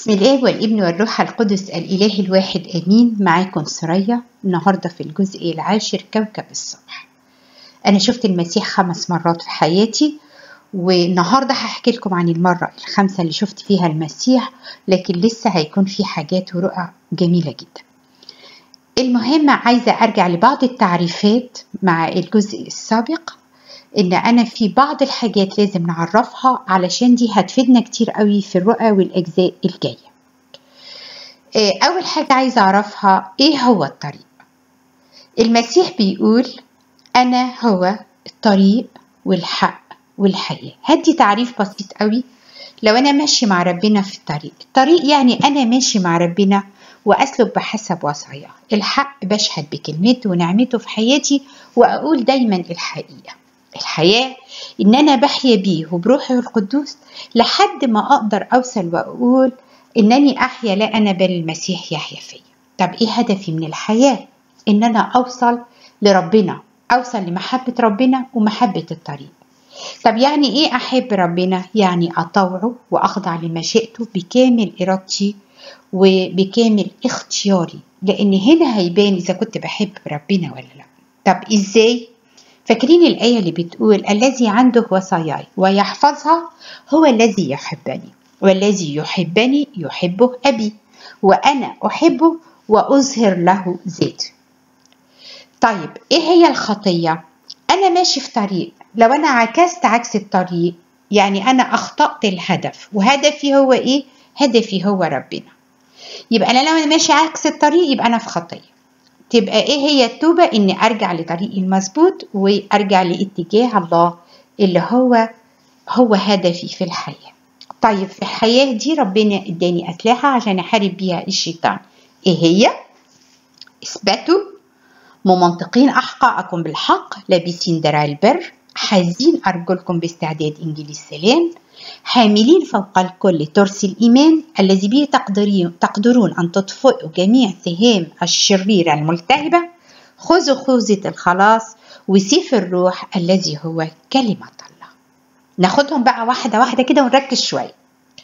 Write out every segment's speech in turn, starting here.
بسم الله والابن والروح القدس الإله الواحد آمين معاكم سرية النهاردة في الجزء العاشر كوكب الصبح أنا شفت المسيح خمس مرات في حياتي والنهاردة هحكي لكم عن المرة الخامسة اللي شفت فيها المسيح لكن لسه هيكون في حاجات ورؤى جميلة جدا المهم عايزة أرجع لبعض التعريفات مع الجزء السابق ان انا في بعض الحاجات لازم نعرفها علشان دي هتفيدنا كتير قوي في الرؤى والاجزاء الجايه اول حاجه عايزه اعرفها ايه هو الطريق المسيح بيقول انا هو الطريق والحق والحياه هدي تعريف بسيط قوي لو انا ماشي مع ربنا في الطريق الطريق يعني انا ماشي مع ربنا واسلك بحسب وصاياه الحق بشهد بكلمته ونعمته في حياتي واقول دايما الحقيقه الحياة إن أنا بحيا بيه وبروحه القدوس لحد ما أقدر أوصل وأقول إنني أحيا لا أنا بل المسيح يحيا فيا طب إيه هدفي من الحياة؟ إن أنا أوصل لربنا أوصل لمحبة ربنا ومحبة الطريق طب يعني إيه أحب ربنا؟ يعني أطوعه وأخضع لمشيئته بكامل إرادتي وبكامل اختياري لأن هنا هيبان إذا كنت بحب ربنا ولا لا طب إزاي؟ فاكرين الآية اللي بتقول الذي عنده وصاياي ويحفظها هو الذي يحبني والذي يحبني يحبه أبي وأنا أحبه وأظهر له ذاتي طيب إيه هي الخطية؟ أنا ماشي في طريق لو أنا عكست عكس الطريق يعني أنا أخطأت الهدف وهدفي هو إيه؟ هدفي هو ربنا يبقى أنا لو أنا ماشي عكس الطريق يبقى أنا في خطية تبقى ايه هي التوبة اني ارجع لطريقي المظبوط وارجع لاتجاه الله اللي هو هو هدفي في الحياة طيب في الحياة دي ربنا اداني اسلحة عشان احارب بيها الشيطان ايه هي اثبتوا ممنطقين احقاءكم بالحق لابسين درع البر حازين ارجلكم باستعداد انجيل السلام حاملين فوق الكل ترس الإيمان الذي به تقدرون أن تطفئوا جميع سهام الشريرة الملتهبة خذوا خوذة الخلاص وسيف الروح الذي هو كلمة الله ناخدهم بقى واحدة واحدة كده ونركز شوية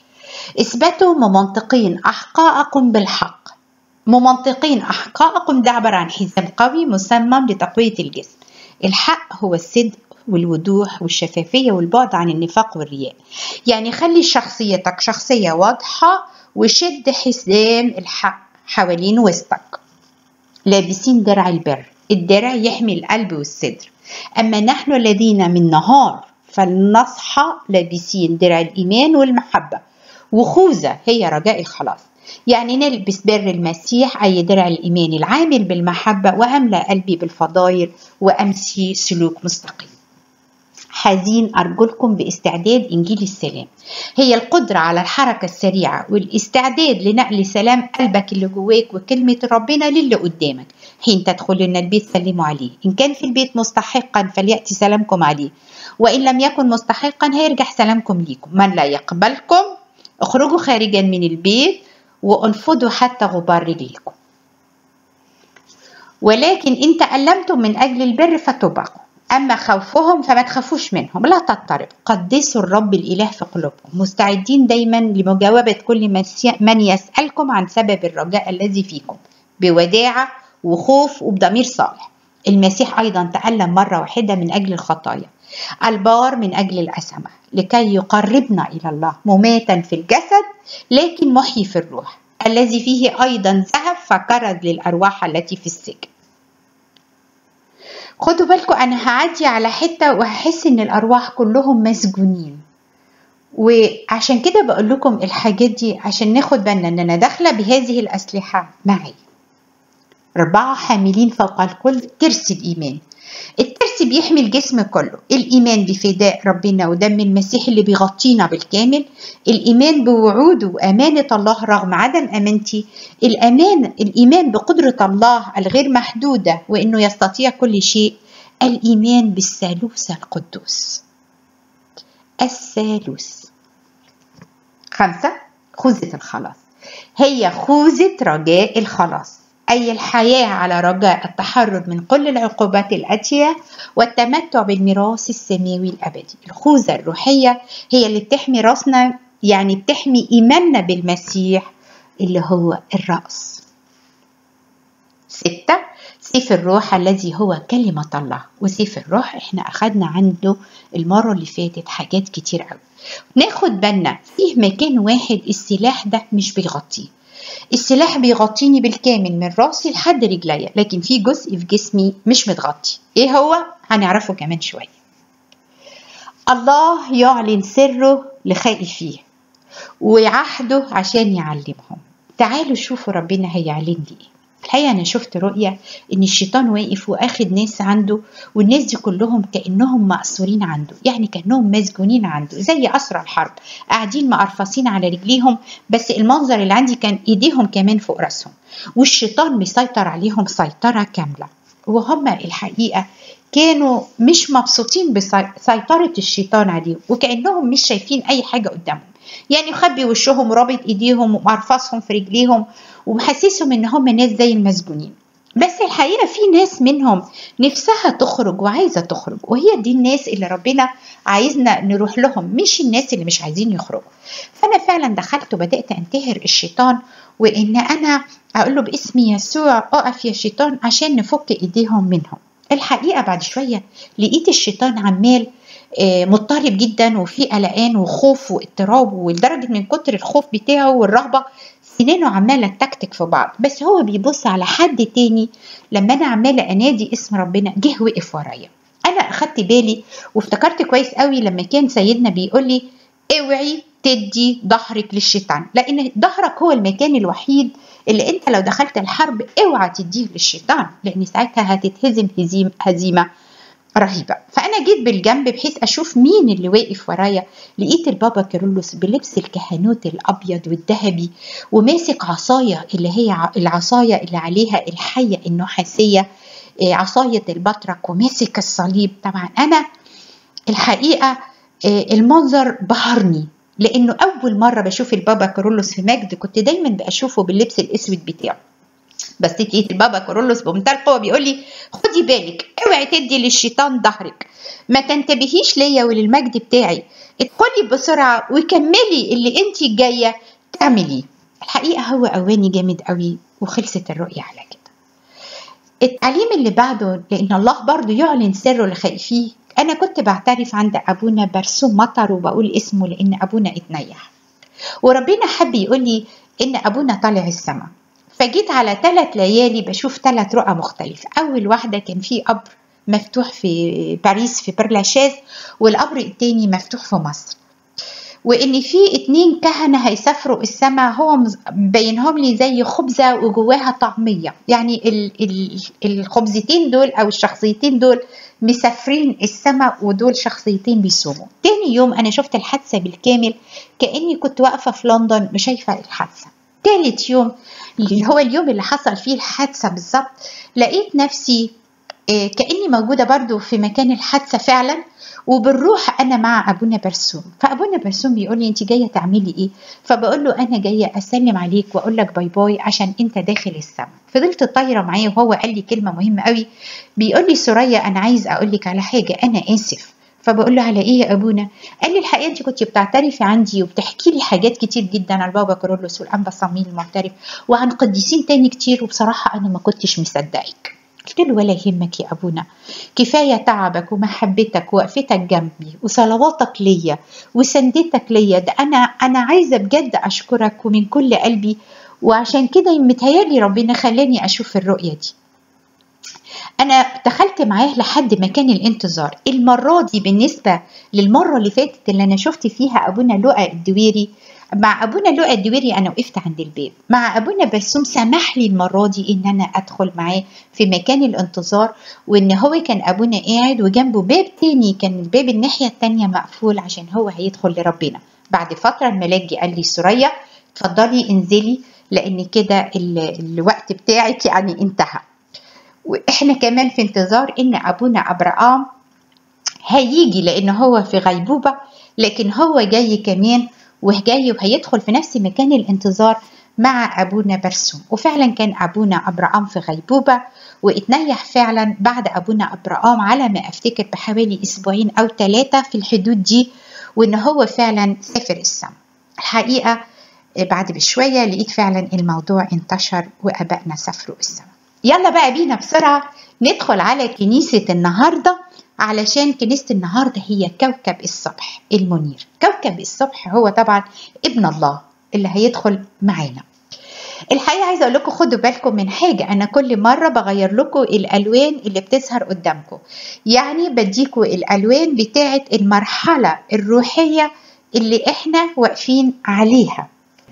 اثبتوا ممنطقين أحقاءكم بالحق ممنطقين أحقاءكم ده عبارة عن حزام قوي مصمم لتقوية الجسم الحق هو الصدق والوضوح والشفافية والبعد عن النفاق والرياء يعني خلي شخصيتك شخصية واضحة وشد حزام الحق حوالين وسطك لابسين درع البر الدرع يحمي القلب والصدر أما نحن الذين من نهار فلنصحى لابسين درع الإيمان والمحبة وخوذة هي رجاء الخلاص يعني نلبس بر المسيح أي درع الإيمان العامل بالمحبة وأملأ قلبي بالفضائل وأمشي سلوك مستقيم حزين أرجلكم باستعداد إنجيل السلام هي القدرة على الحركة السريعة والاستعداد لنقل سلام قلبك اللي جواك وكلمة ربنا للي قدامك حين تدخلون البيت سلموا عليه إن كان في البيت مستحقا فليأتي سلامكم عليه وإن لم يكن مستحقا هيرجع سلامكم ليكم من لا يقبلكم اخرجوا خارجا من البيت وانفضوا حتى غبار رجلكم ولكن إن تألمتم من أجل البر فتبقوا أما خوفهم فما تخافوش منهم لا تضطرب قدسوا الرب الإله في قلوبكم مستعدين دايما لمجاوبة كل من يسألكم عن سبب الرجاء الذي فيكم بوداعة وخوف وبضمير صالح المسيح أيضا تألم مرة واحدة من أجل الخطايا البار من أجل الأسمة لكي يقربنا إلى الله مماتا في الجسد لكن محيي في الروح الذي فيه أيضا ذهب فكرز للأرواح التي في السجن خدوا بالكم انا هعدي على حته وهحس ان الارواح كلهم مسجونين وعشان كده بقول لكم الحاجات دي عشان ناخد بالنا ان انا داخله بهذه الاسلحه معي اربعه حاملين فوق الكل ترس الايمان الترس بيحمي الجسم كله الإيمان بفداء ربنا ودم المسيح اللي بيغطينا بالكامل الإيمان بوعوده وأمانة الله رغم عدم أمانتي الأمان الإيمان بقدرة الله الغير محدودة وإنه يستطيع كل شيء الإيمان بالثالوث القدوس الثالوث خمسة خوذة الخلاص هي خوذة رجاء الخلاص أي الحياة على رجاء التحرر من كل العقوبات الآتية والتمتع بالميراث السماوي الأبدي الخوذة الروحية هي اللي بتحمي راسنا يعني بتحمي إيماننا بالمسيح اللي هو الرأس ستة سيف الروح الذي هو كلمة الله وسيف الروح احنا أخدنا عنده المرة اللي فاتت حاجات كتير قوي ناخد بالنا فيه مكان واحد السلاح ده مش بيغطيه السلاح بيغطيني بالكامل من راسي لحد رجليا لكن في جزء في جسمي مش متغطي ايه هو هنعرفه كمان شويه الله يعلن سره لخائفيه وعهده عشان يعلمهم تعالوا شوفوا ربنا هيعلن لي ايه الحقيقه انا شفت رؤيه ان الشيطان واقف واخد ناس عنده والناس دي كلهم كانهم مأسورين عنده يعني كانهم مسجونين عنده زي اسرى الحرب قاعدين مقرفصين على رجليهم بس المنظر اللي عندي كان ايديهم كمان فوق راسهم والشيطان مسيطر عليهم سيطره كامله وهم الحقيقه كانوا مش مبسوطين بسيطرة الشيطان عليهم وكأنهم مش شايفين أي حاجة قدامهم يعني مخبي وشهم ورابط ايديهم ومرفصهم في رجليهم ومحسسهم ان هم ناس زي المسجونين بس الحقيقه في ناس منهم نفسها تخرج وعايزه تخرج وهي دي الناس اللي ربنا عايزنا نروح لهم مش الناس اللي مش عايزين يخرجوا فانا فعلا دخلت وبدات انتهر الشيطان وان انا اقول له باسم يسوع اقف يا شيطان عشان نفك ايديهم منهم الحقيقه بعد شويه لقيت الشيطان عمال مضطرب جدا وفي قلقان وخوف واضطراب ولدرجه من كتر الخوف بتاعه والرهبه سنانه عماله تكتك في بعض بس هو بيبص على حد تاني لما انا عماله انادي اسم ربنا جه وقف ورايا انا اخدت بالي وافتكرت كويس قوي لما كان سيدنا بيقول لي اوعي تدي ظهرك للشيطان لان ظهرك هو المكان الوحيد اللي انت لو دخلت الحرب اوعى تديه للشيطان لان ساعتها هتتهزم هزيم هزيمه رهيبه فانا جيت بالجنب بحيث اشوف مين اللي واقف ورايا لقيت البابا كيرلس بلبس الكهنوت الابيض والذهبي وماسك عصايه اللي هي العصايه اللي عليها الحيه النحاسيه عصايه البطرك وماسك الصليب طبعا انا الحقيقه المنظر بهرني لانه اول مره بشوف البابا كيرلس في مجد كنت دايما بشوفه باللبس الاسود بتاعه بس لقيت البابا كورولوس بمنتهى القوه بيقول لي خدي بالك اوعي تدي للشيطان ظهرك ما تنتبهيش ليا وللمجد بتاعي ادخلي بسرعه وكملي اللي انت جايه تعمليه الحقيقه هو قواني جامد قوي وخلصت الرؤيه على كده التعليم اللي بعده لان الله برضه يعلن سره لخائفيه انا كنت بعترف عند ابونا برسوم مطر وبقول اسمه لان ابونا اتنيح وربنا حب يقول لي ان ابونا طالع السماء فجيت على ثلاث ليالي بشوف ثلاث رؤى مختلفة أول واحدة كان في قبر مفتوح في باريس في برلاشاز والقبر التاني مفتوح في مصر وان في اتنين كهنة هيسافروا السماء هو مبينهم لي زي خبزة وجواها طعمية يعني ال ال الخبزتين دول او الشخصيتين دول مسافرين السماء ودول شخصيتين بيصوموا تاني يوم انا شفت الحادثة بالكامل كأني كنت واقفة في لندن وشايفة الحادثة تالت يوم اللي هو اليوم اللي حصل فيه الحادثة بالظبط لقيت نفسي كأني موجودة برضو في مكان الحادثة فعلا وبالروح أنا مع أبونا برسوم فأبونا برسوم بيقول لي أنت جاية تعملي إيه فبقول له أنا جاية أسلم عليك وأقول لك باي باي عشان أنت داخل السماء فضلت طايرة معاه وهو قال لي كلمة مهمة قوي بيقول لي سوريا أنا عايز أقول لك على حاجة أنا آسف فبقول له على ايه يا ابونا قال لي الحقيقه انت كنت بتعترفي عندي وبتحكي لي حاجات كتير جدا عن البابا كارولوس والانبا صميل المعترف وعن قديسين تاني كتير وبصراحه انا ما كنتش مصدقك قلت له ولا يهمك يا ابونا كفايه تعبك ومحبتك ووقفتك جنبي وصلواتك ليا وسندتك ليا ده انا انا عايزه بجد اشكرك ومن كل قلبي وعشان كده متهيالي ربنا خلاني اشوف الرؤيه دي انا دخلت معاه لحد مكان الانتظار المره دي بالنسبه للمره اللي فاتت اللي انا شفت فيها ابونا لؤى الدويري مع ابونا لؤى الدويري انا وقفت عند الباب مع ابونا بسوم سمح لي المره دي ان انا ادخل معاه في مكان الانتظار وان هو كان ابونا قاعد وجنبه باب تاني كان الباب الناحيه التانيه مقفول عشان هو هيدخل لربنا بعد فتره الملاك جه قال لي سوريا اتفضلي انزلي لان كده الوقت بتاعك يعني انتهى واحنا كمان في انتظار ان ابونا ابراهام هيجي لان هو في غيبوبه لكن هو جاي كمان وجاي وهيدخل في نفس مكان الانتظار مع ابونا برسوم وفعلا كان ابونا ابراهام في غيبوبه واتنيح فعلا بعد ابونا ابراهام على ما افتكر بحوالي اسبوعين او ثلاثه في الحدود دي وان هو فعلا سافر السماء الحقيقة بعد بشوية لقيت فعلا الموضوع انتشر وأبائنا سافروا السماء يلا بقى بينا بسرعة ندخل على كنيسة النهاردة علشان كنيسة النهاردة هي كوكب الصبح المنير كوكب الصبح هو طبعا ابن الله اللي هيدخل معانا الحقيقة عايزة أقول لكم خدوا بالكم من حاجة أنا كل مرة بغير لكم الألوان اللي بتظهر قدامكم يعني بديكم الألوان بتاعة المرحلة الروحية اللي إحنا واقفين عليها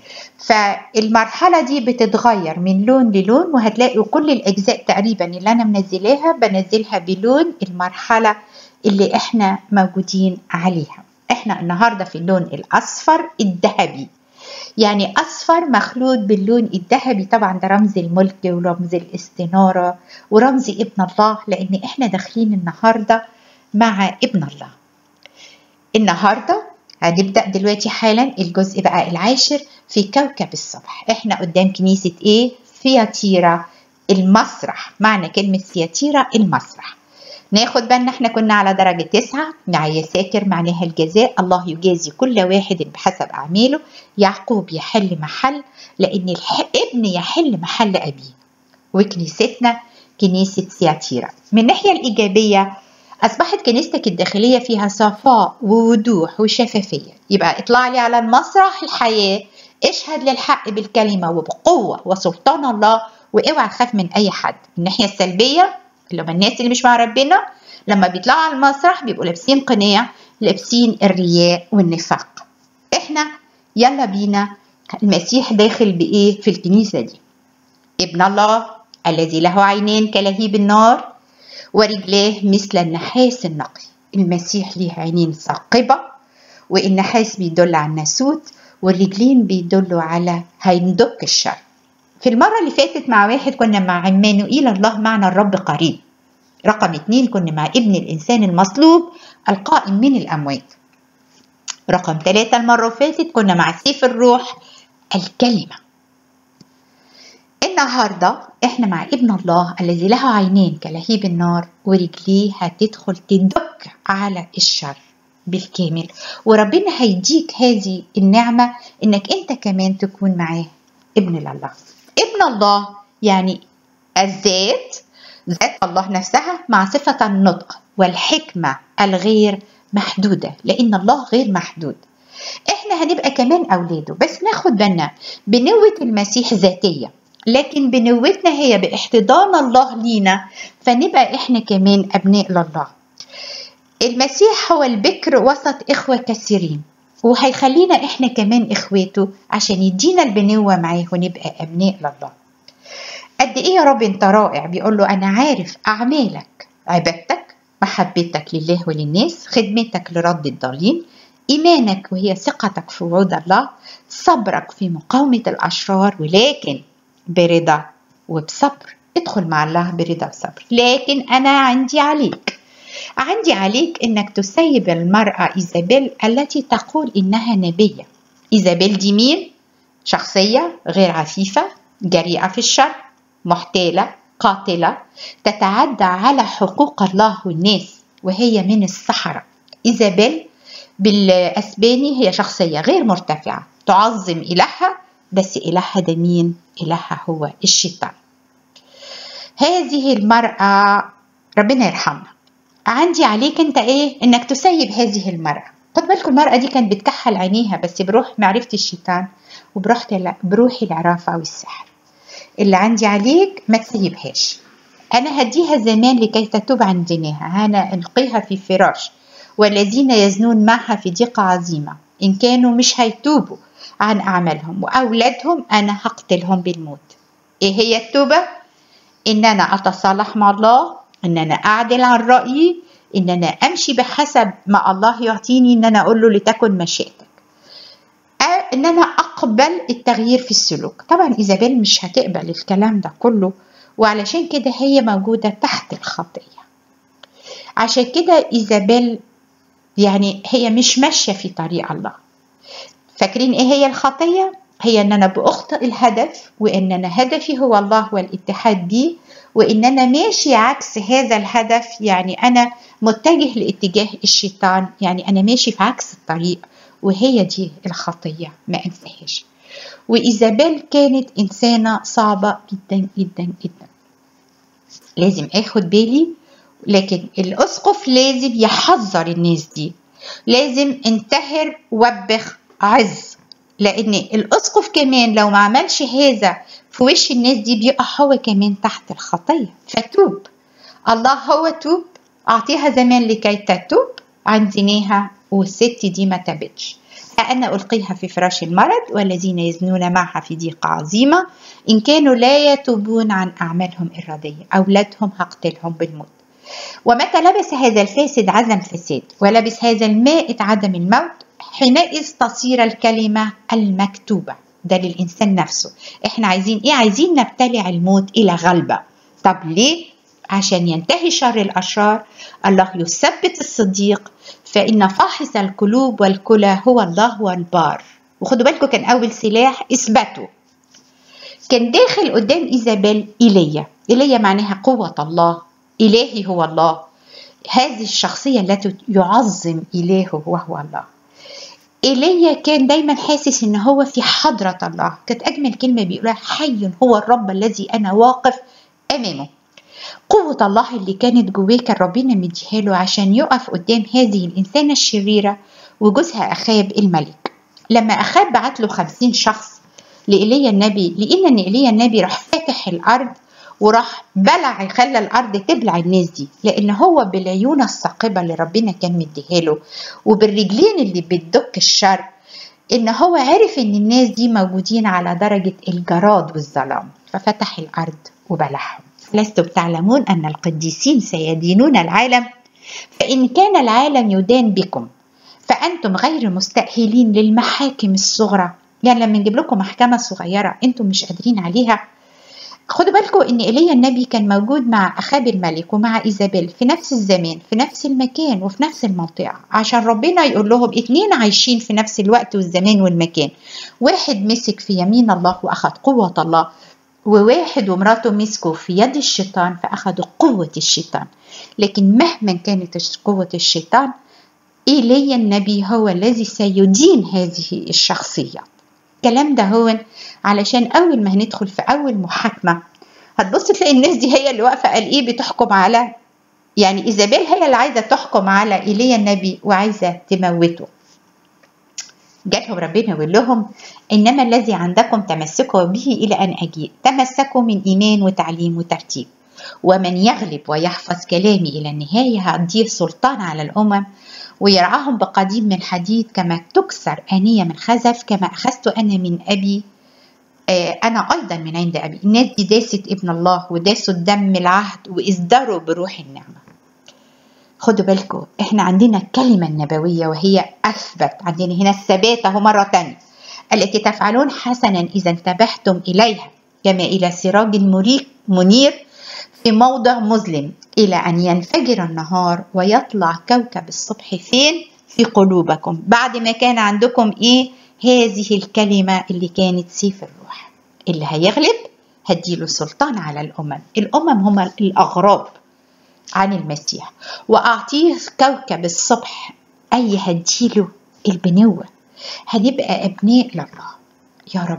فالمرحلة دي بتتغير من لون للون وهتلاقوا كل الأجزاء تقريبا اللي أنا منزلاها بنزلها بلون المرحلة اللي إحنا موجودين عليها إحنا النهاردة في اللون الأصفر الذهبي يعني أصفر مخلوط باللون الذهبي طبعا ده رمز الملك ورمز الاستنارة ورمز ابن الله لأن إحنا داخلين النهاردة مع ابن الله النهاردة هنبدأ دلوقتي حالا الجزء بقى العاشر في كوكب الصبح احنا قدام كنيسة ايه ثياتيرا المسرح معنى كلمة ثياتيرا المسرح ناخد بالنا احنا كنا على درجة تسعة مع يساكر معناها الجزاء الله يجازي كل واحد بحسب أعماله يعقوب يحل محل لأن الابن يحل محل أبيه وكنيستنا كنيسة ثياتيرا من الناحية الإيجابية أصبحت كنيستك الداخلية فيها صفاء ووضوح وشفافية يبقى اطلع لي على المسرح الحياة اشهد للحق بالكلمة وبقوة وسلطان الله واوعى تخاف من أي حد من الناحية السلبية اللي هم الناس اللي مش مع ربنا لما بيطلعوا على المسرح بيبقوا لابسين قناع لابسين الرياء والنفاق احنا يلا بينا المسيح داخل بايه في الكنيسة دي ابن الله الذي له عينين كلهيب النار ورجلاه مثل النحاس النقي المسيح ليه عينين ثاقبة والنحاس بيدل على الناسوت والرجلين بيدلوا على هيندق الشر في المرة اللي فاتت مع واحد كنا مع عمانوئيل الله معنا الرب قريب رقم اتنين كنا مع ابن الإنسان المصلوب القائم من الأموات رقم ثلاثة المرة اللي فاتت كنا مع سيف الروح الكلمة النهاردة احنا مع ابن الله الذي له عينين كلهيب النار ورجليه هتدخل تدك على الشر بالكامل وربنا هيديك هذه النعمة انك انت كمان تكون معاه ابن الله ابن الله يعني الذات ذات الله نفسها مع صفة النطق والحكمة الغير محدودة لأن الله غير محدود احنا هنبقى كمان أولاده بس ناخد بالنا بنوة المسيح ذاتية لكن بنوتنا هي باحتضان الله لينا فنبقى احنا كمان أبناء لله المسيح هو البكر وسط إخوة كثيرين وهيخلينا احنا كمان اخواته عشان يدينا البنوة معاه ونبقى أبناء لله قد ايه يا رب انت رائع بيقول له انا عارف اعمالك عبادتك محبتك لله وللناس خدمتك لرد الضالين ايمانك وهي ثقتك في وعود الله صبرك في مقاومة الاشرار ولكن برضا وبصبر ادخل مع الله برضا وصبر لكن انا عندي عليك عندي عليك انك تسيب المرأة ايزابيل التي تقول انها نبية ايزابيل دي مين؟ شخصية غير عفيفة جريئة في الشر محتالة قاتلة تتعدى على حقوق الله والناس وهي من الصحراء إيزابيل بالأسباني هي شخصية غير مرتفعة تعظم إلهها بس إلهها ده مين؟ إلهها هو الشيطان هذه المرأة ربنا يرحمها عندي عليك انت ايه انك تسيب هذه المرأة خد بالكم المرأة دي كانت بتكحل عينيها بس بروح معرفة الشيطان وبروح بروح العرافة والسحر اللي عندي عليك ما تسيبهاش أنا هديها زمان لكي تتوب عن دينها أنا ألقيها في فراش والذين يزنون معها في ضيقة عظيمة إن كانوا مش هيتوبوا عن أعمالهم وأولادهم أنا هقتلهم بالموت إيه هي التوبة؟ إن أنا أتصالح مع الله إن أنا أعدل عن رأيي إن أنا أمشي بحسب ما الله يعطيني إن أنا أقول له لتكن مشيئتك ان انا اقبل التغيير في السلوك طبعا ايزابيل مش هتقبل الكلام ده كله وعلشان كده هي موجودة تحت الخطية عشان كده ايزابيل يعني هي مش ماشية في طريق الله فاكرين ايه هي الخطية هي ان انا باخطئ الهدف وان انا هدفي هو الله والاتحاد بيه وان انا ماشي عكس هذا الهدف يعني انا متجه لاتجاه الشيطان يعني انا ماشي في عكس الطريق وهي دي الخطية ما أنساهاش وإيزابيل كانت إنسانة صعبة جدا جدا جدا لازم أخد بالي لكن الأسقف لازم يحذر الناس دي لازم انتهر وبخ عز لأن الأسقف كمان لو ما عملش هذا في وش الناس دي بيقع هو كمان تحت الخطية فتوب الله هو توب أعطيها زمان لكي تتوب عن زناها والست دي ما تابتش أنا ألقيها في فراش المرض والذين يزنون معها في ضيقة عظيمة إن كانوا لا يتوبون عن أعمالهم الردية أولادهم هقتلهم بالموت ومتى لبس هذا الفاسد عدم فساد ولبس هذا المائت عدم الموت حينئذ تصير الكلمة المكتوبة ده للإنسان نفسه إحنا عايزين إيه عايزين نبتلع الموت إلى غلبة طب ليه عشان ينتهي شر الأشرار الله يثبت الصديق فإن فاحص القلوب والكلى هو الله والبار وخدوا بالكم كان أول سلاح إثباته كان داخل قدام إيزابيل إيليا إيليا معناها قوة الله إلهي هو الله هذه الشخصية التي يعظم إلهه وهو الله إيليا كان دايما حاسس إن هو في حضرة الله كانت أجمل كلمة بيقولها حي هو الرب الذي أنا واقف أمامه قوة الله اللي كانت جواه كان ربنا مديها له عشان يقف قدام هذه الإنسانة الشريرة وجوزها أخاب الملك لما أخاب بعت له خمسين شخص لإيليا النبي لقينا إن إيليا النبي راح فاتح الأرض وراح بلع خلى الارض تبلع الناس دي لان هو بالعيون الثاقبه اللي ربنا كان مديها له وبالرجلين اللي بتدك الشر ان هو عرف ان الناس دي موجودين على درجه الجراد والظلام ففتح الارض وبلعهم لستم تعلمون ان القديسين سيدينون العالم فان كان العالم يدان بكم فانتم غير مستاهلين للمحاكم الصغرى يعني لما نجيب لكم محكمه صغيره انتم مش قادرين عليها خدوا بالكم ان ايليا النبي كان موجود مع اخاب الملك ومع ايزابيل في نفس الزمان في نفس المكان وفي نفس المنطقه عشان ربنا يقول لهم اتنين عايشين في نفس الوقت والزمان والمكان واحد مسك في يمين الله واخذ قوه الله وواحد ومراته مسكوا في يد الشيطان فاخذوا قوه الشيطان لكن مهما كانت قوه الشيطان ايليا النبي هو الذي سيدين هذه الشخصيه الكلام ده هو علشان اول ما هندخل في اول محاكمه هتبص تلاقي الناس دي هي اللي واقفه قال ايه بتحكم على يعني ايزابيل هي اللي عايزه تحكم على ايليا النبي وعايزه تموته جاتهم ربنا يقول لهم انما الذي عندكم تمسكوا به الى ان اجيء تمسكوا من ايمان وتعليم وترتيب ومن يغلب ويحفظ كلامي الى النهايه هديه سلطان على الامم ويرعاهم بقديم من حديد كما تكسر آنية من خزف كما أخذت أنا من أبي أنا أيضا من عند أبي الناس دي داست ابن الله وداسوا الدم العهد وإصدروا بروح النعمة خدوا بالكم احنا عندنا الكلمة النبوية وهي أثبت عندنا هنا الثبات أهو مرة تانية التي تفعلون حسنا إذا انتبهتم إليها كما إلى سراج منير في موضع مظلم إلى أن ينفجر النهار ويطلع كوكب الصبح فين؟ في قلوبكم بعد ما كان عندكم إيه؟ هذه الكلمة اللي كانت سيف الروح اللي هيغلب هديله سلطان على الأمم الأمم هم الأغراب عن المسيح وأعطيه كوكب الصبح أي هديله البنوة هنبقى أبناء لله يا رب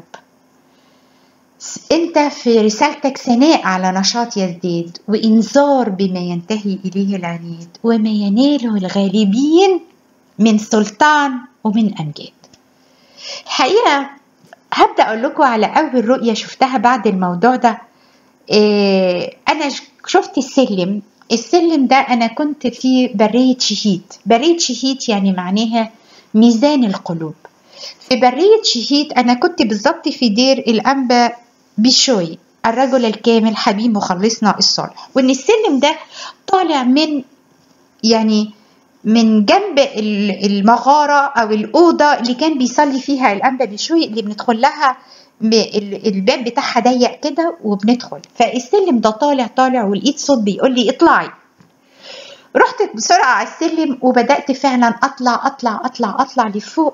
انت في رسالتك ثناء على نشاط يزداد وانذار بما ينتهي اليه العنيد وما يناله الغالبين من سلطان ومن امجاد الحقيقه هبدا اقول لكم على اول رؤيه شفتها بعد الموضوع ده إيه انا شفت السلم السلم ده انا كنت في بريه شهيد بريه شهيد يعني معناها ميزان القلوب في بريه شهيد انا كنت بالظبط في دير الانبا بشوي الرجل الكامل حبيب مخلصنا الصالح وان السلم ده طالع من يعني من جنب المغارة أو الأوضة اللي كان بيصلي فيها الأنبا بشوي اللي بندخل لها الباب بتاعها ضيق كده وبندخل فالسلم ده طالع طالع ولقيت صوت بيقول لي اطلعي رحت بسرعة على السلم وبدأت فعلا أطلع أطلع أطلع أطلع لفوق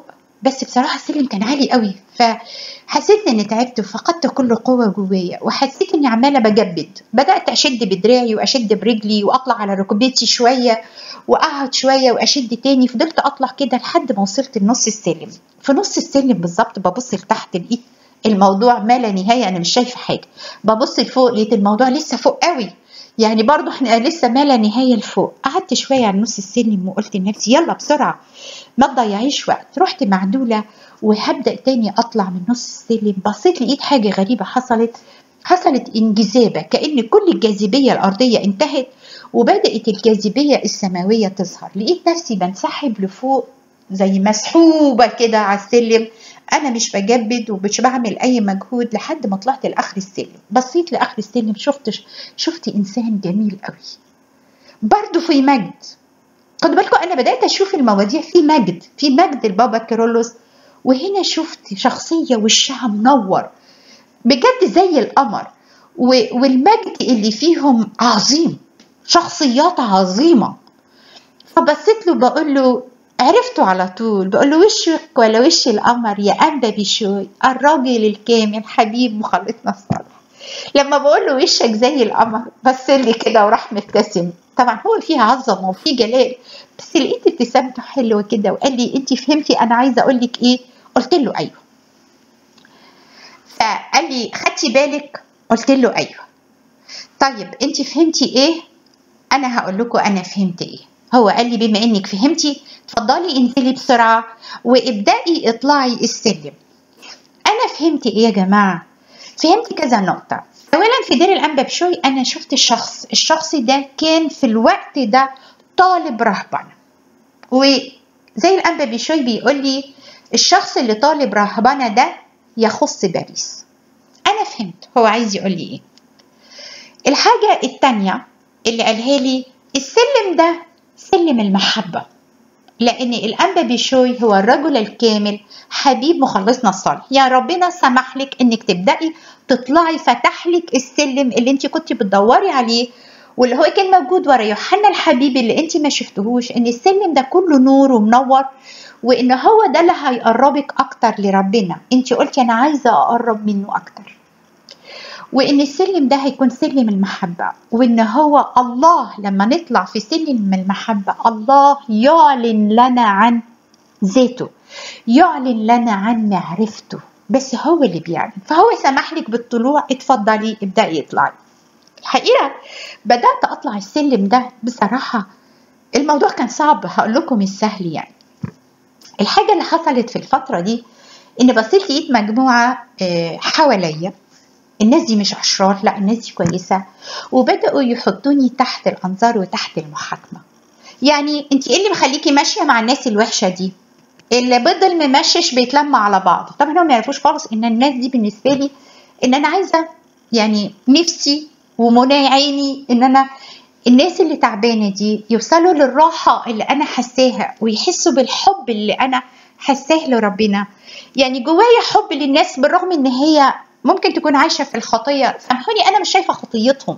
بس بصراحه السلم كان عالي قوي فحسيت اني تعبت وفقدت كل قوه جوايا وحسيت اني عماله بجبد بدات اشد بدراعي واشد برجلي واطلع على ركبتي شويه واقعد شويه واشد تاني فضلت اطلع كده لحد ما وصلت لنص السلم في نص السلم بالظبط ببص لتحت لقيت الموضوع ما لا نهايه انا مش شايفه حاجه ببص لفوق لقيت الموضوع لسه فوق قوي يعني برضو احنا لسه ما لا نهايه لفوق قعدت شويه على نص السلم وقلت لنفسي يلا بسرعه ما تضيعيش وقت رحت معدوله وهبدا تاني اطلع من نص السلم بصيت لقيت حاجه غريبه حصلت حصلت انجذابه كان كل الجاذبيه الارضيه انتهت وبدات الجاذبيه السماويه تظهر لقيت نفسي بنسحب لفوق زي مسحوبه كده على السلم انا مش بجبد ومش بعمل اي مجهود لحد ما طلعت لاخر السلم بصيت لاخر السلم شفت شفت انسان جميل قوي برضه في مجد خدوا بالكم انا بدات اشوف المواضيع في مجد في مجد البابا كيرلس وهنا شفت شخصيه وشها منور بجد زي القمر والمجد اللي فيهم عظيم شخصيات عظيمه فبصيت له بقول له عرفته على طول بقول له وشك ولا وش القمر يا أنبا بشوي الراجل الكامل حبيب مخلصنا الصالح لما بقول له وشك زي القمر بص لي كده وراح مبتسم طبعا هو فيها عظمه وفي جلال بس لقيت ابتسامته حلوه كده وقال لي انت فهمتي انا عايزه اقول لك ايه قلت له ايوه فقال لي خدتي بالك قلت له ايوه طيب انت فهمتي ايه انا هقول لكم انا فهمت ايه هو قال لي بما انك فهمتي اتفضلي انزلي بسرعه وابدأي اطلعي السلم انا فهمت ايه يا جماعه فهمت كذا نقطه اولا في دير الانبا بشوي انا شفت الشخص الشخص ده كان في الوقت ده طالب رهبنه وزي الانبا بشوي بيقول لي الشخص اللي طالب رهبنه ده يخص باريس انا فهمت هو عايز يقول لي ايه الحاجه التانية اللي قالها لي السلم ده سلم المحبه لأن الأنبا بيشوي هو الرجل الكامل حبيب مخلصنا الصالح يا ربنا سمح لك إنك تبدأي تطلعي فتح لك السلم اللي أنت كنت بتدوري عليه واللي هو كان موجود ورا يوحنا الحبيب اللي أنت ما شفتهوش إن السلم ده كله نور ومنور وإن هو ده اللي هيقربك أكتر لربنا أنت قلتي أنا عايزة أقرب منه أكتر وان السلم ده هيكون سلم المحبة وان هو الله لما نطلع في سلم المحبة الله يعلن لنا عن ذاته يعلن لنا عن معرفته بس هو اللي بيعلن فهو سمح لك بالطلوع اتفضلي ابدأي اطلعي الحقيقة بدأت أطلع السلم ده بصراحة الموضوع كان صعب هقول لكم مش سهل يعني الحاجة اللي حصلت في الفترة دي إن بصيت لقيت مجموعة حواليا الناس دي مش أشرار لا الناس دي كويسة وبدأوا يحطوني تحت الأنظار وتحت المحاكمة يعني انت ايه اللي مخليكي ماشية مع الناس الوحشة دي اللي بيض الممشش بيتلم على بعض طبعا هم ما يعرفوش خالص ان الناس دي بالنسبة لي ان انا عايزة يعني نفسي ومنى عيني ان انا الناس اللي تعبانة دي يوصلوا للراحة اللي انا حساها ويحسوا بالحب اللي انا حساه لربنا يعني جوايا حب للناس بالرغم ان هي ممكن تكون عايشة في الخطية سامحوني أنا مش شايفة خطيتهم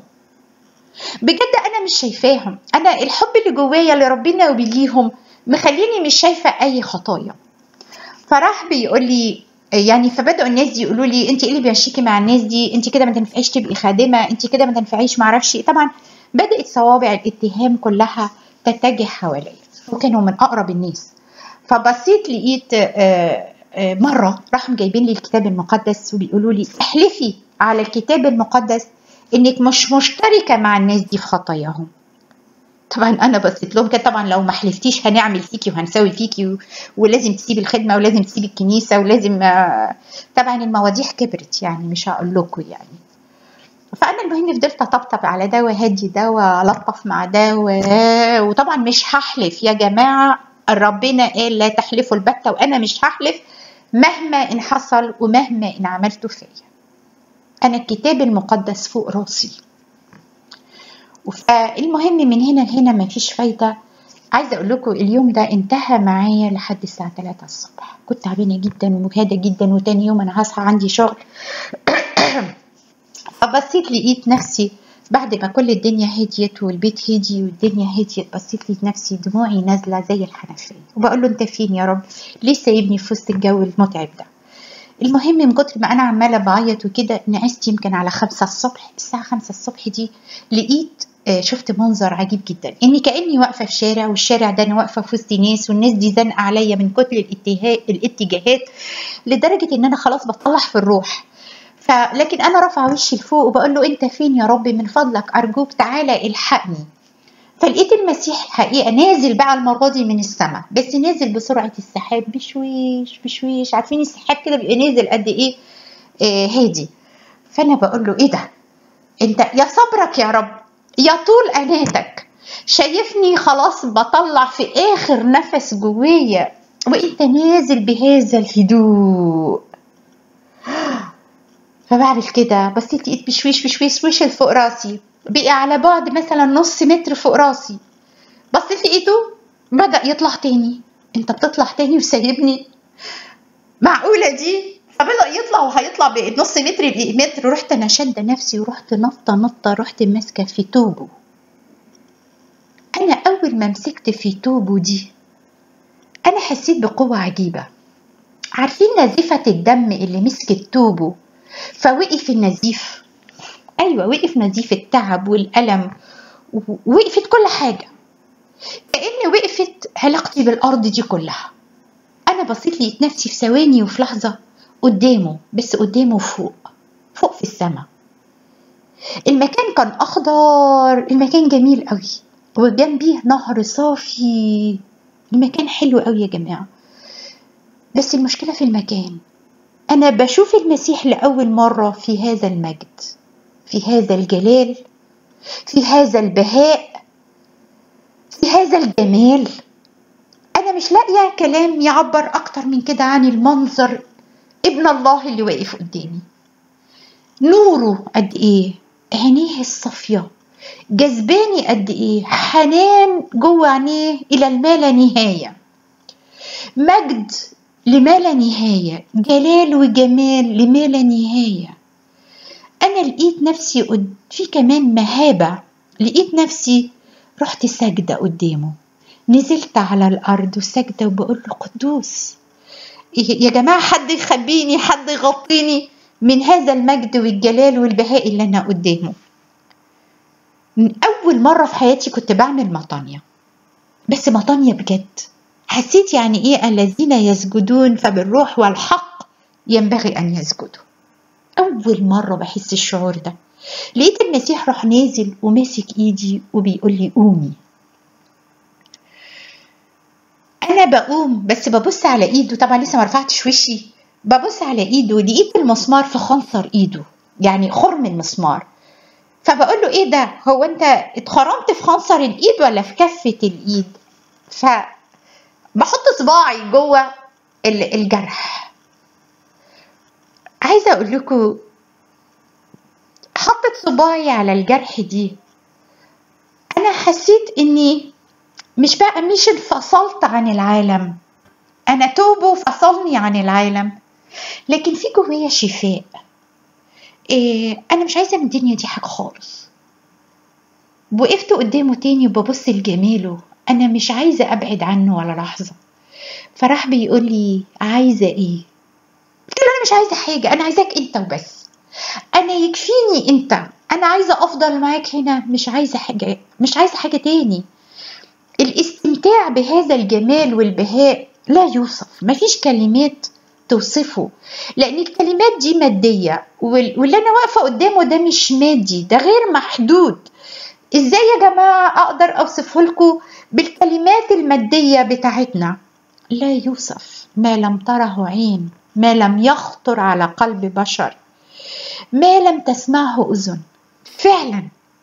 بجد أنا مش شايفاهم أنا الحب اللي جوايا لربنا وبيجيهم مخليني مش شايفة أي خطايا فراح بيقول لي يعني فبدأوا الناس دي يقولوا لي انت ايه اللي بيمشيكي مع الناس دي انت كده ما تنفعيش تبقي خادمه انت كده ما تنفعيش ما اعرفش طبعا بدات صوابع الاتهام كلها تتجه حواليا وكانوا من اقرب الناس فبصيت لقيت آه مرة راحوا جايبين لي الكتاب المقدس وبيقولوا لي احلفي على الكتاب المقدس انك مش مشتركة مع الناس دي في خطاياهم طبعا انا بصيت لهم كده طبعا لو ما حلفتيش هنعمل فيكي وهنسوي فيكي و... ولازم تسيبي الخدمه ولازم تسيبي الكنيسه ولازم طبعا المواضيع كبرت يعني مش هقول لكم يعني فانا المهم فضلت اطبطب على ده وهدي ده والطف مع ده و... وطبعا مش هحلف يا جماعه ربنا قال لا تحلفوا البتة وانا مش هحلف مهما ان حصل ومهما ان عملته فيا انا الكتاب المقدس فوق راسي فالمهم من هنا لهنا مفيش فايدة عايزة أقول لكم اليوم ده انتهى معايا لحد الساعة 3 الصبح كنت تعبانة جدا ومجهدة جدا وتاني يوم أنا هصحى عندي شغل فبصيت لقيت نفسي بعد ما كل الدنيا هديت والبيت هدي والدنيا هديت بصيت لي نفسي دموعي نازلة زي الحنفية وبقول له انت فين يا رب ليه سايبني في وسط الجو المتعب ده المهم من كتر ما انا عمالة بعيط وكده نعست يمكن على خمسة الصبح الساعة خمسة الصبح دي لقيت آه، شفت منظر عجيب جدا اني كاني واقفه في شارع والشارع ده انا واقفه في وسط ناس والناس دي زنقه عليا من كتر الاتجاه الاتجاهات لدرجه ان انا خلاص بطلع في الروح فلكن انا رافعه وشي لفوق وبقول له انت فين يا رب من فضلك ارجوك تعالى الحقني فلقيت المسيح حقيقه نازل بقى المره دي من السماء بس نازل بسرعه السحاب بشويش بشويش عارفين السحاب كده بيبقى نازل قد ايه آه هادي فانا بقول له ايه ده انت يا صبرك يا رب يا طول اناتك شايفني خلاص بطلع في اخر نفس جوايا وانت نازل بهذا الهدوء فبعمل كده بصيت لقيت بشويش بشويش وش فوق راسي بقي على بعد مثلا نص متر فوق راسي بصيت لقيته بدأ يطلع تاني انت بتطلع تاني وسايبني معقولة دي فبدأ يطلع وهيطلع بنص متر متر رحت انا شادة نفسي ورحت نطة نطة رحت ماسكة في توبه انا اول ما مسكت في توبه دي انا حسيت بقوة عجيبة عارفين نزيفة الدم اللي مسكت توبه فوقف النزيف ايوه وقف نزيف التعب والالم ووقفت كل حاجه كأن وقفت علاقتي بالارض دي كلها انا بصيت لقيت نفسي في ثواني وفي لحظه قدامه بس قدامه فوق فوق في السماء المكان كان اخضر المكان جميل قوي وجنبيه نهر صافي المكان حلو قوي يا جماعه بس المشكله في المكان أنا بشوف المسيح لأول مرة في هذا المجد في هذا الجلال في هذا البهاء في هذا الجمال أنا مش لاقية كلام يعبر أكتر من كده عن المنظر ابن الله اللي واقف قدامي نوره قد إيه عينيه الصافية جذباني قد إيه حنان جوه عينيه إلى الما لا نهاية مجد لما لا نهاية جلال وجمال لما لا نهاية أنا لقيت نفسي قد... في كمان مهابة لقيت نفسي رحت ساجدة قدامه نزلت على الأرض وساجدة وبقول له قدوس يا جماعة حد يخبيني حد يغطيني من هذا المجد والجلال والبهاء اللي أنا قدامه من أول مرة في حياتي كنت بعمل مطانية بس مطانية بجد حسيت يعني ايه الذين يسجدون فبالروح والحق ينبغي ان يسجدوا اول مره بحس الشعور ده لقيت المسيح راح نازل وماسك ايدي وبيقول لي قومي انا بقوم بس ببص على ايده طبعا لسه ما رفعتش وشي ببص على ايده لقيت المسمار في خنصر ايده يعني خرم المسمار فبقول له ايه ده هو انت اتخرمت في خنصر الايد ولا في كفه الايد ف بحط صباعي جوه الجرح عايزه اقول لكم حطت صباعي على الجرح دي انا حسيت اني مش بقى مش انفصلت عن العالم انا توبه فصلني عن العالم لكن في جوايا شفاء إيه انا مش عايزه من الدنيا دي حاجه خالص وقفت قدامه تاني وببص لجماله انا مش عايزه ابعد عنه ولا لحظه فراح بيقول لي عايزه ايه قلت له انا مش عايزه حاجه انا عايزاك انت وبس انا يكفيني انت انا عايزه افضل معاك هنا مش عايزه حاجه مش عايزه حاجه تاني الاستمتاع بهذا الجمال والبهاء لا يوصف مفيش كلمات توصفه لان الكلمات دي ماديه واللي انا واقفه قدامه ده مش مادي ده غير محدود ازاي يا جماعه اقدر اوصفه لكم بالكلمات الماديه بتاعتنا لا يوصف ما لم تره عين ما لم يخطر على قلب بشر ما لم تسمعه اذن فعلا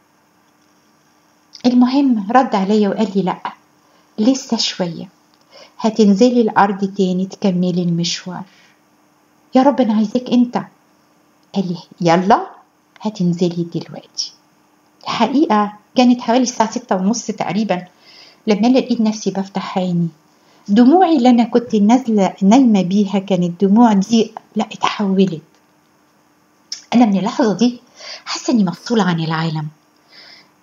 المهم رد عليا وقال لي لا لسه شويه هتنزلي الارض تاني تكملي المشوار يا رب انا عايزاك انت قال لي يلا هتنزلي دلوقتي الحقيقه كانت حوالي الساعه ستة ونص تقريبا لما لقيت نفسي بفتح عيني دموعي اللي انا كنت نازله نايمه بيها كانت دموع دي لا اتحولت انا من اللحظه دي حاسه اني مفصوله عن العالم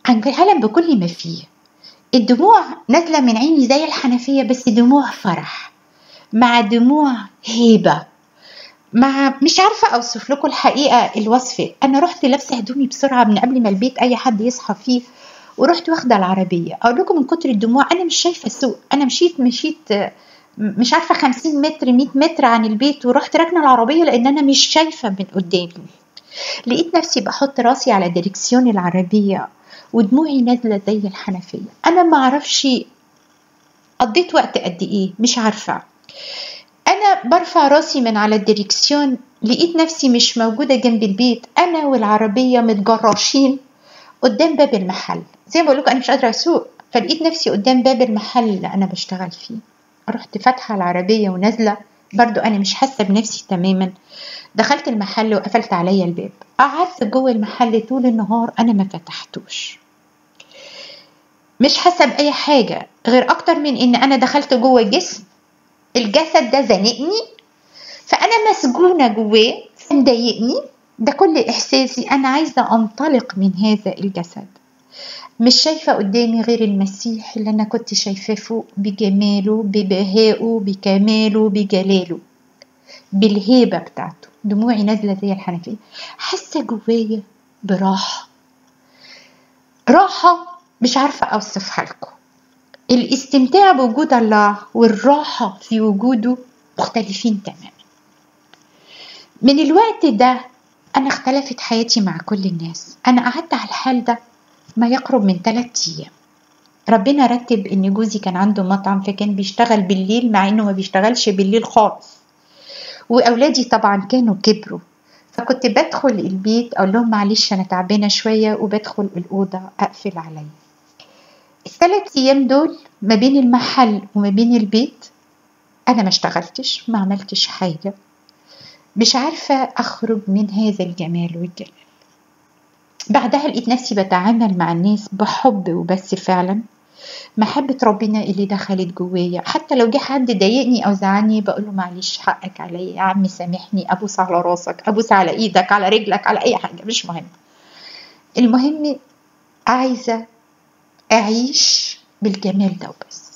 عن العالم بكل ما فيه الدموع نازلة من عيني زي الحنفية بس دموع فرح مع دموع هيبة مع مش عارفة أوصف لكم الحقيقة الوصف أنا رحت لابسة هدومي بسرعة من قبل ما البيت أي حد يصحى فيه ورحت واخدة العربية أقول لكم من كتر الدموع أنا مش شايفة السوق أنا مشيت مشيت مش عارفة خمسين متر مية متر عن البيت ورحت راكنة العربية لأن أنا مش شايفة من قدامي لقيت نفسي بحط راسي على دريكسيون العربية ودموعي نازلة زي الحنفية أنا معرفش قضيت وقت قد إيه مش عارفة أنا برفع راسي من على الدريكسيون لقيت نفسي مش موجودة جنب البيت أنا والعربية متجرشين قدام باب المحل زي ما بقول لكم أنا مش قادرة أسوق فلقيت نفسي قدام باب المحل اللي أنا بشتغل فيه رحت فاتحة العربية ونازلة برضو أنا مش حاسة بنفسي تماما دخلت المحل وقفلت عليا الباب قعدت جوه المحل طول النهار أنا ما فتحتوش مش حاسة بأي حاجة غير أكتر من إن أنا دخلت جوه جسم الجسد ده زنقني فأنا مسجونة جواه مضايقني ده كل إحساسي أنا عايزة أنطلق من هذا الجسد مش شايفة قدامي غير المسيح اللي أنا كنت شايفاه فوق بجماله ببهائه بكماله بجلاله بالهيبة بتاعته دموعي نازلة زي الحنفية حاسة جوايا براحة راحة مش عارفة أوصفها لكم الاستمتاع بوجود الله والراحة في وجوده مختلفين تماما من الوقت ده أنا اختلفت حياتي مع كل الناس أنا قعدت على الحال ده ما يقرب من ثلاثة أيام ربنا رتب إن جوزي كان عنده مطعم فكان بيشتغل بالليل مع إنه ما بيشتغلش بالليل خالص وأولادي طبعا كانوا كبروا فكنت بدخل البيت أقول لهم معلش أنا تعبانة شوية وبدخل الأوضة أقفل عليا الثلاث أيام دول ما بين المحل وما بين البيت أنا ما اشتغلتش ما عملتش حاجة مش عارفة أخرج من هذا الجمال والجلال بعدها لقيت نفسي بتعامل مع الناس بحب وبس فعلا محبة ربنا اللي دخلت جوايا حتى لو جه حد ضايقني أو زعلني بقول له معلش حقك عليا يا عمي سامحني أبوس على راسك أبوس على إيدك على رجلك على أي حاجة مش مهم المهم عايزة أعيش بالجمال ده وبس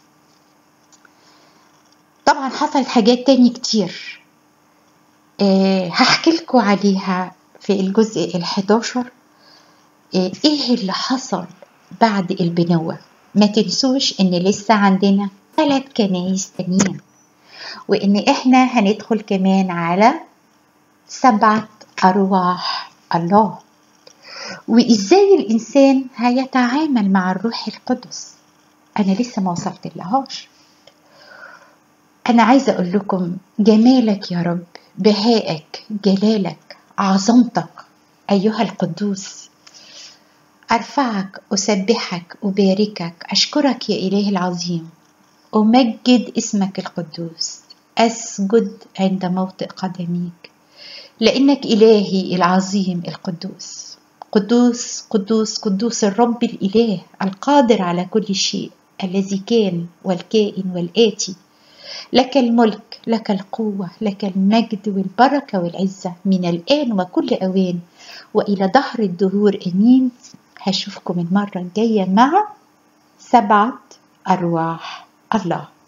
طبعا حصلت حاجات تاني كتير أه هحكي لكم عليها في الجزء الحداشر أه ايه اللي حصل بعد البنوة ما تنسوش ان لسه عندنا ثلاث كنايس تانيين وان احنا هندخل كمان على سبعة ارواح الله وازاي الانسان هيتعامل مع الروح القدس انا لسه ما وصلت لهاش انا عايزه اقول لكم جمالك يا رب بهائك جلالك عظمتك ايها القدوس ارفعك اسبحك اباركك اشكرك يا اله العظيم امجد اسمك القدوس اسجد عند موطئ قدميك لانك الهي العظيم القدوس قدوس قدوس قدوس الرب الإله القادر على كل شيء الذي كان والكائن والآتي لك الملك لك القوة لك المجد والبركة والعزة من الآن وكل أوان وإلى دهر الدهور أمين هشوفكم المرة الجاية مع سبعة أرواح الله